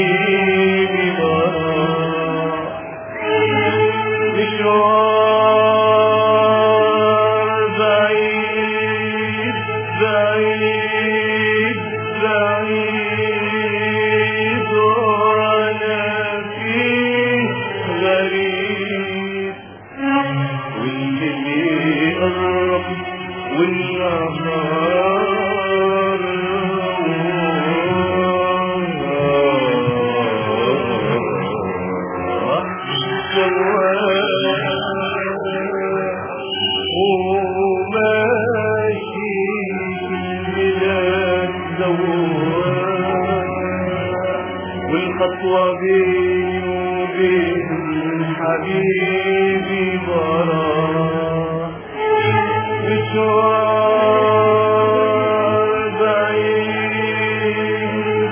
حبيبي براح مشوار بعيد بعيد بعيد وانا فيه غريب والليل يقرب والنهار وماشي البلاد زوار والخطوة بيني وبين حبيبي براح مشوار بعيد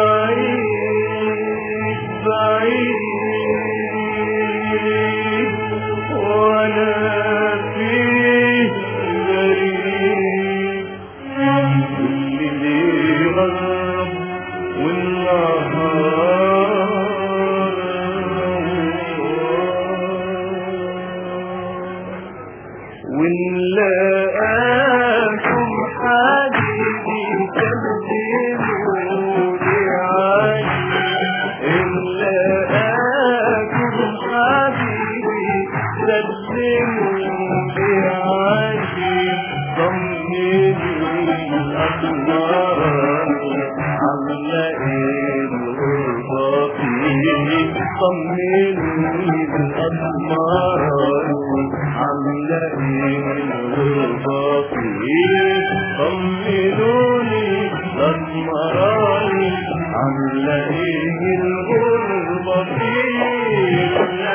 بعيد بعيد وانا فيه غريب والليل غرب والنهار ونلاقاكم حبيبي كلموني عني نلاقاكم حبيبي سلموني عني طمني الأسمار على الغربة فيه طمني الأسمار على الغربة فيه طمنوني الأسمراني على الغربة فيه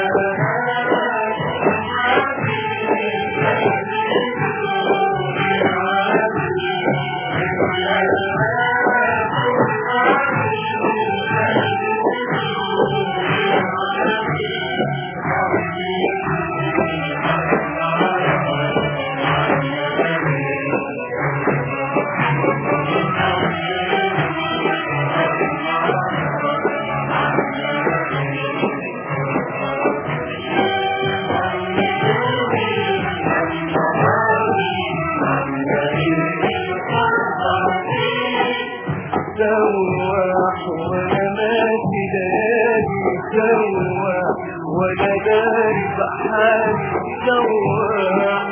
سواح وانا ماشي داري سواح وانا داري بحالي سواح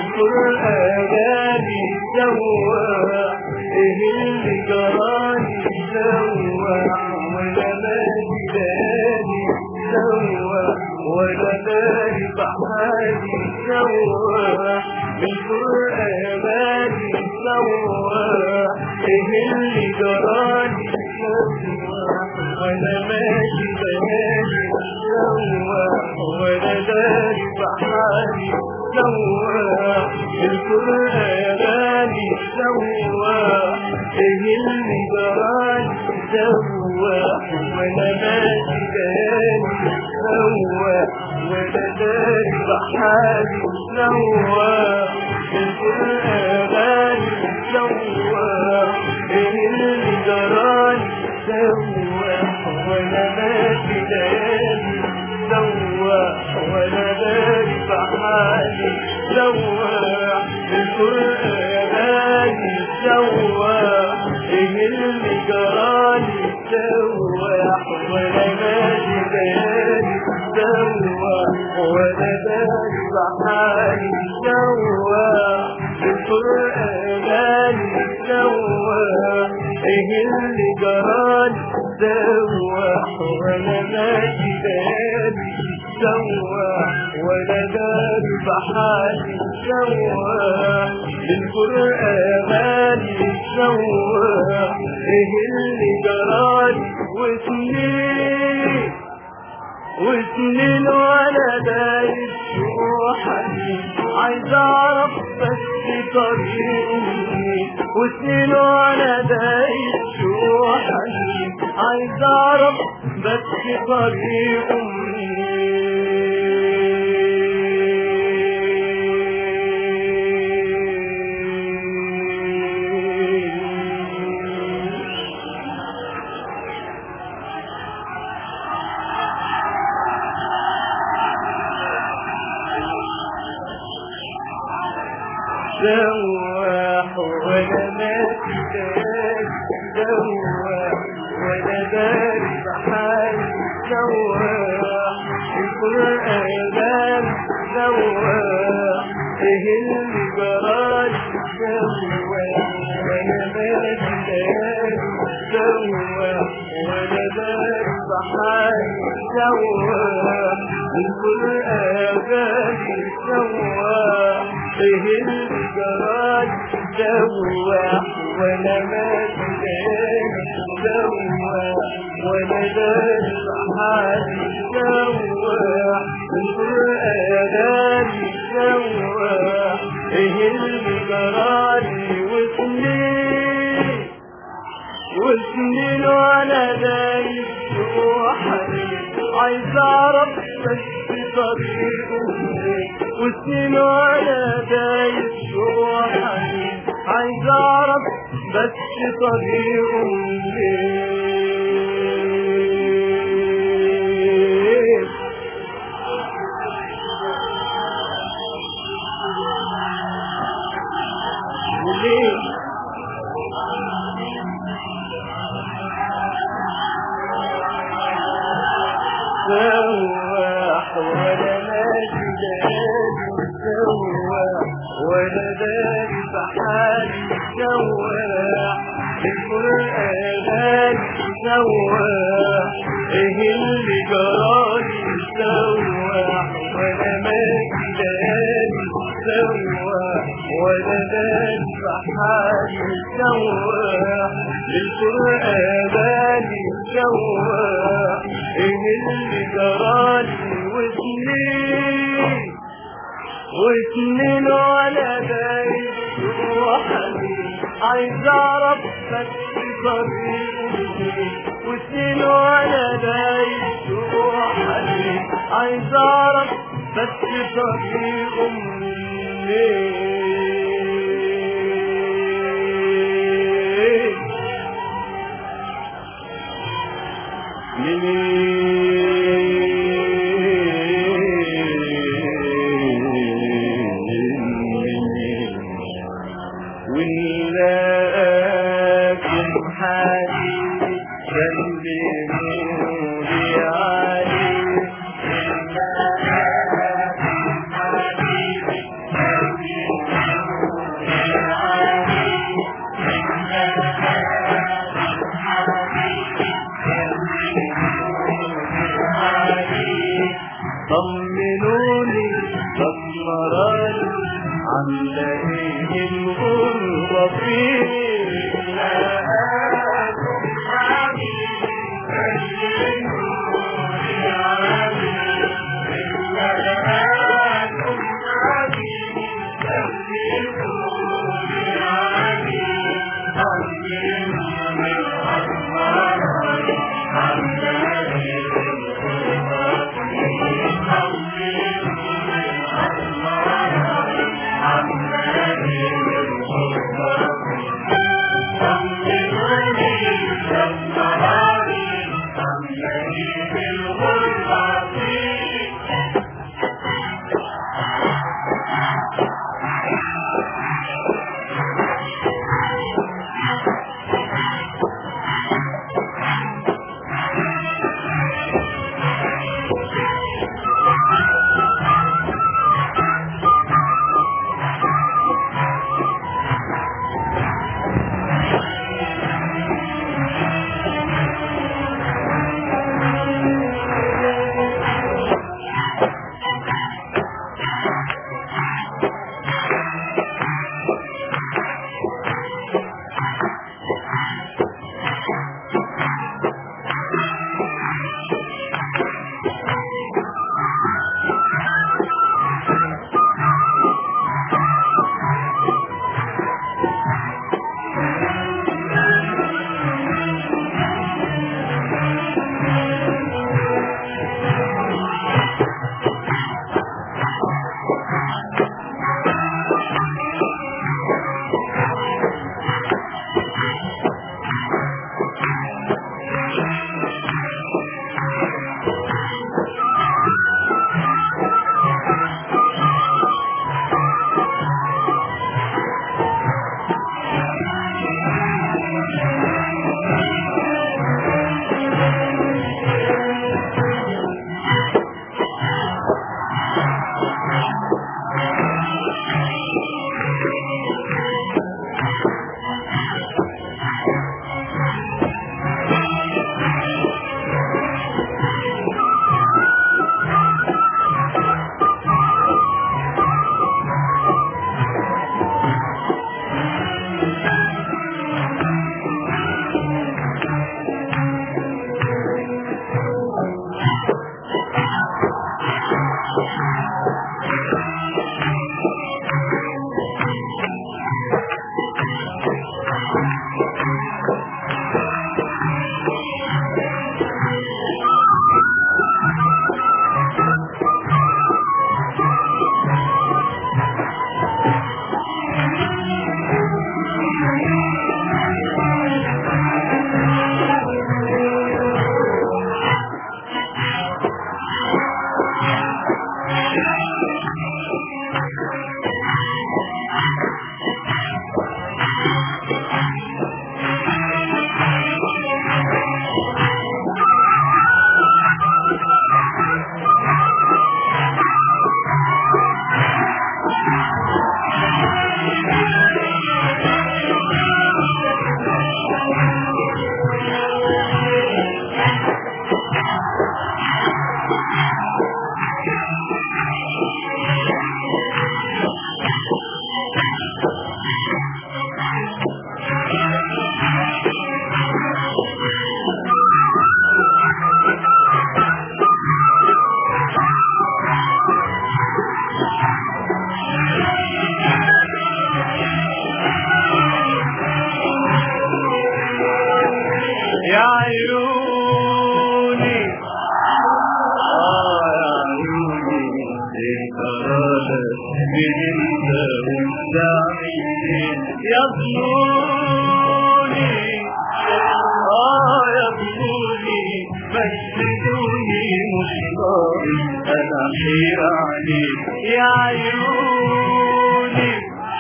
القرآني سواح ايه اللي جراني سواح وانا ماشي داري سواح وانا داري بحالي سواح القرآني سواح ايه اللي جراني سواح وانا ماشي بهالي سواح وانا داري بحالي سواح القرآني سواح ايه اللي جراني سواح وانا ماشي بهالي سواح وانا داري بحالي سواح القرآن سواح ايه اللي جراني سواح وانا ماشي ليالي سواح وانا داري بحالي سواح القرآن سواح ايه اللي جراني سواح وانا ماشي ليالي سواح وانا داري بحالي سواح القرآن سواح ايه اللي جراني سواح وانا ماشي بالي سواح وانا داري بحالي سواح القرآن سواح ايه اللي جراني وسنين وسنين وانا دايب روحي عايز اعرف بس طريقي وسنين وانا دايب روحي عايز اعرف بس طريقي سواح ولا مكان سواح ولا داري بحالي سواح القرآن سواح ايه اللي جرالي سواح ولا مكان سواح ولا داري بحالي سواح القرآن سواح ايه الجراد سواح ولا مكان سواح ولا دار حالي سواح القرآن سواح ايه الجراد وسنين وسنين وانا دايب روحي عايز اعرف بس طريقه وسنين وانا دايب روحي عايز اعرف بس طريقه ليه وليه سواح ولا مجدان سواح ولا دار بحالي سواح القرآن سواح ايه اللي جرالي سواح ولا مجدان سواح ولا دار بحالي سواح القرآن سواح ايه اللي جرالي وسنين وسنين ولا دايب روحي عايز اعرف بس طريقي وسنين ولا دايب روحي عايز اعرف بس طريقه ليه ونلاقم حالي كلموني علي طمنوني طمراني عاملة ايه الغربة فين يضموني آه يضموني مجدوني مشتاق أنا حيراني يا عيوني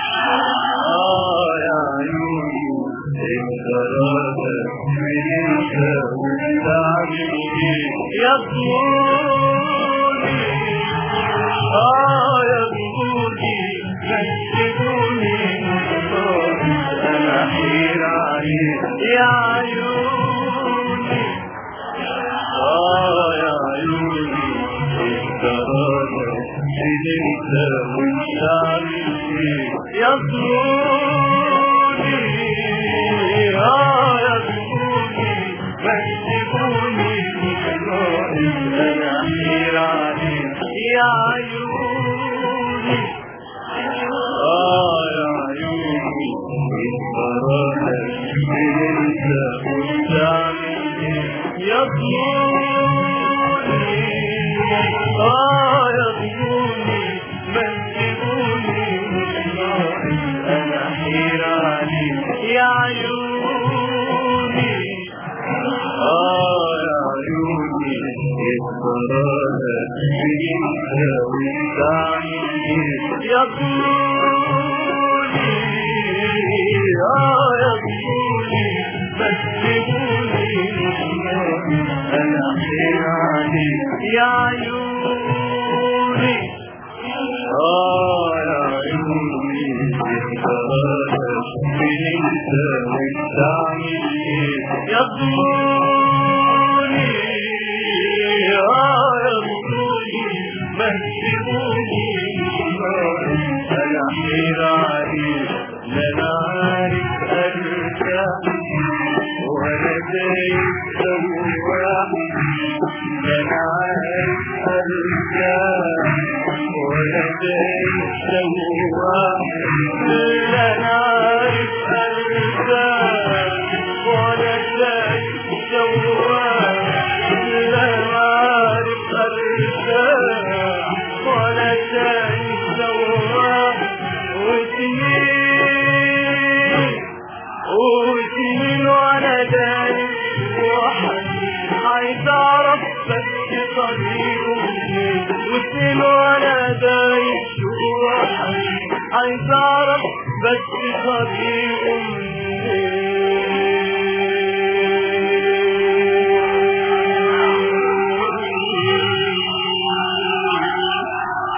آه يا عيوني انت راجل من انت وتعملني يضموني آه يضموني مجدوني مشتاق أنا حيراني يا عيوني آه يا عيوني انت راجل من انت وتعملني يضموني آه يضموني مجدوني مشتاق أنا حيراني يا عيوني آه يا عيوني الفراغ انت وتعملني يضموني آه يضموني مجدوني مشتاق أنا حيراني يا عيوني آه يا عيوني الفراغ انت وتعملني يضموني آه يضموني مجدوني مشتاق أنا حيراني يا عيوني آه يا عيوني الفراغ من انت وتعملني يضموني آه يضموني مجدوني أنا حيراني لا نعرف أرجع ولا دايق سواح لا نعرف أرجع ولا دايق سواح لا نعرف أرجع ولا دايق سواح لا نعرف أرجع ولا دايق سواح وسنين وسنين وانا دايق واحد عايز اعرف بس طريقه منين وسنين وانا دايق واحد عايز اعرف بس طريقه منين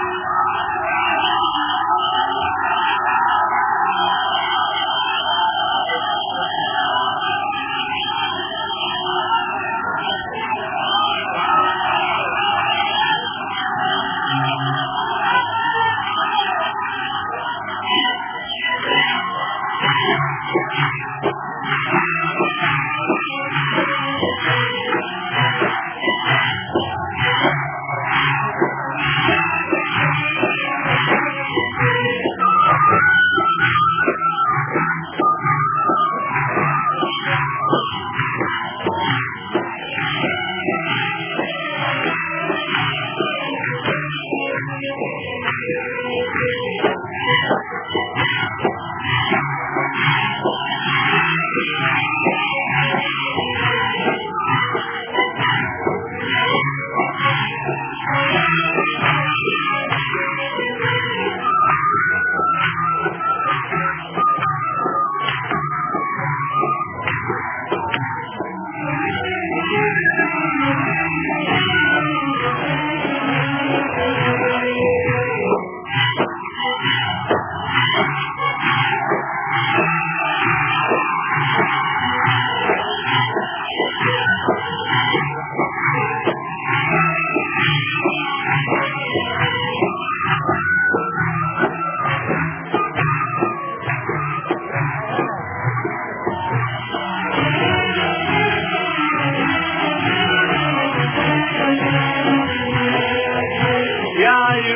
يا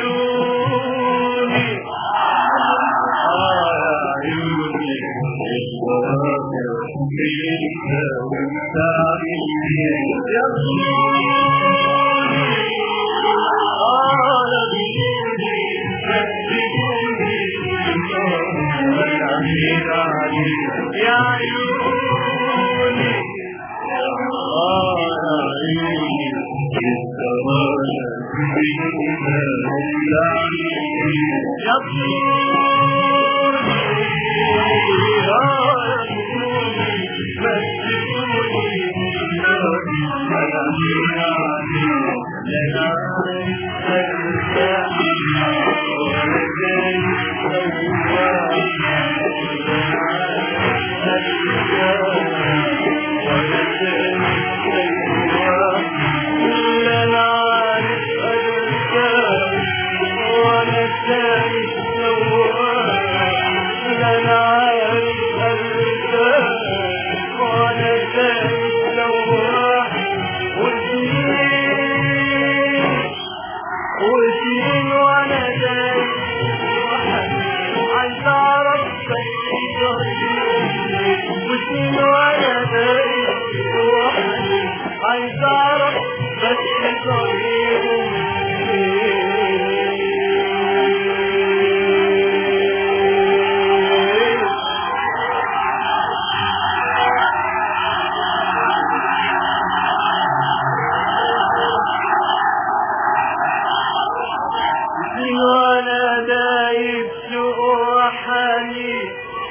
عيوني آه يا عيوني الفراغ انت وتعملني يضموني آه يضموني مجدوني أنا حيراني وسنين وانا دايم عايز اعرف وسنين وانا دايم عايز اعرف بس طريقه وانا دايب سوء حالي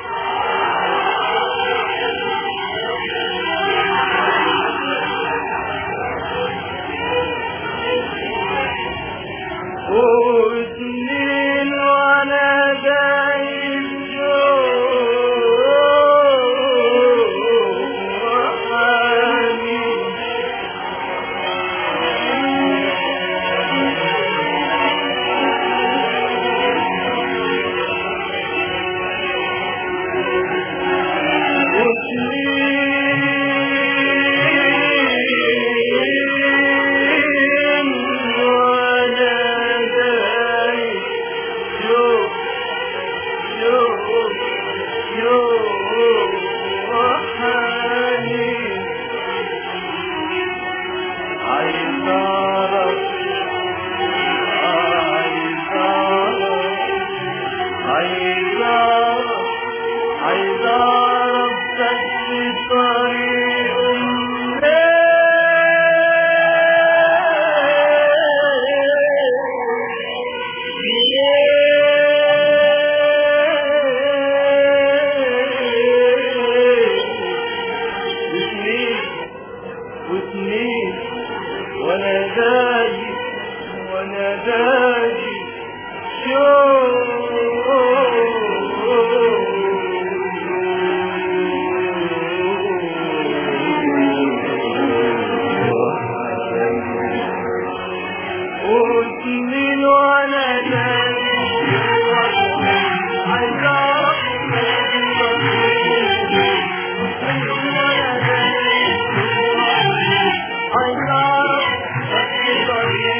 وسنين وانا دايب سوء حالي عايز اعرف عايز اعرف عايز اعرف عايز اعرف بس طريق وسنين وسنين وانا داجي وانا داجي وسنين وانا داجي عايز اعرف عايز اعرف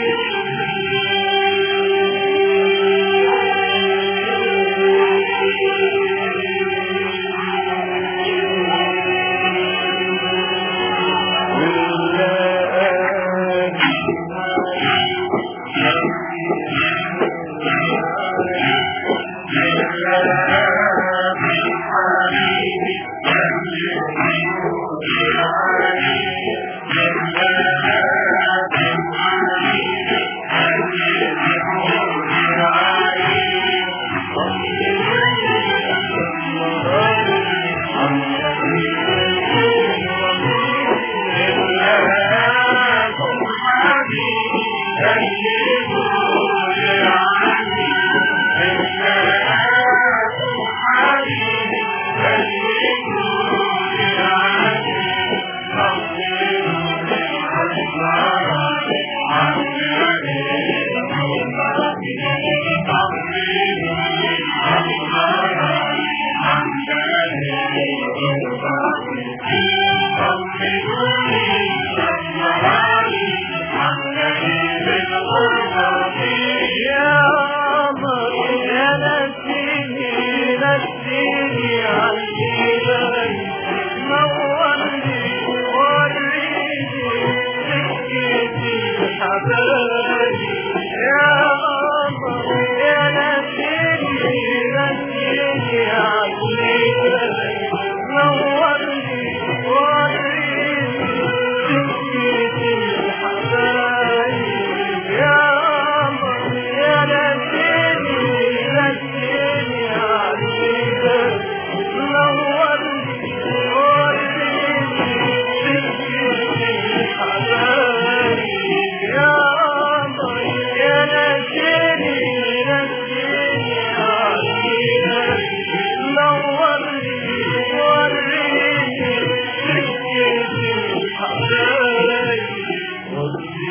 يا قمر يا نسيني نسيني عالجبال نورني وريني سكتي الحبايب يا قمر يا نسيني نسيني عالجبال نورني وريني سكتي الحبايب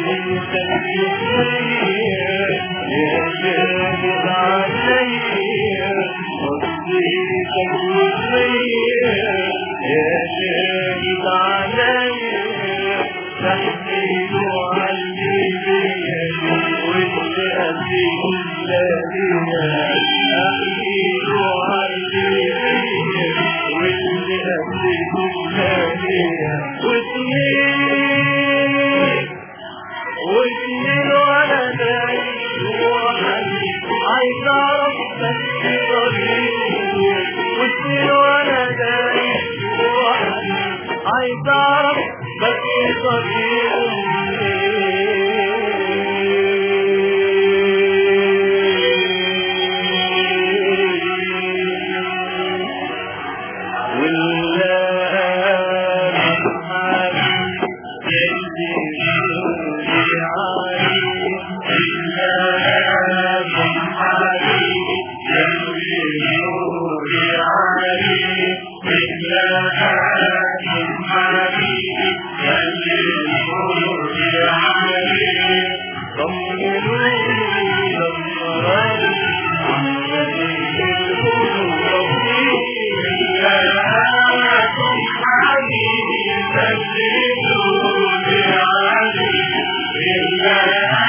واتنين واتنين وانا دايم وحدي عايز اعرف بس طريقي واتنين وانا دايم وحدي عايز اعرف بس طريقي Yeah.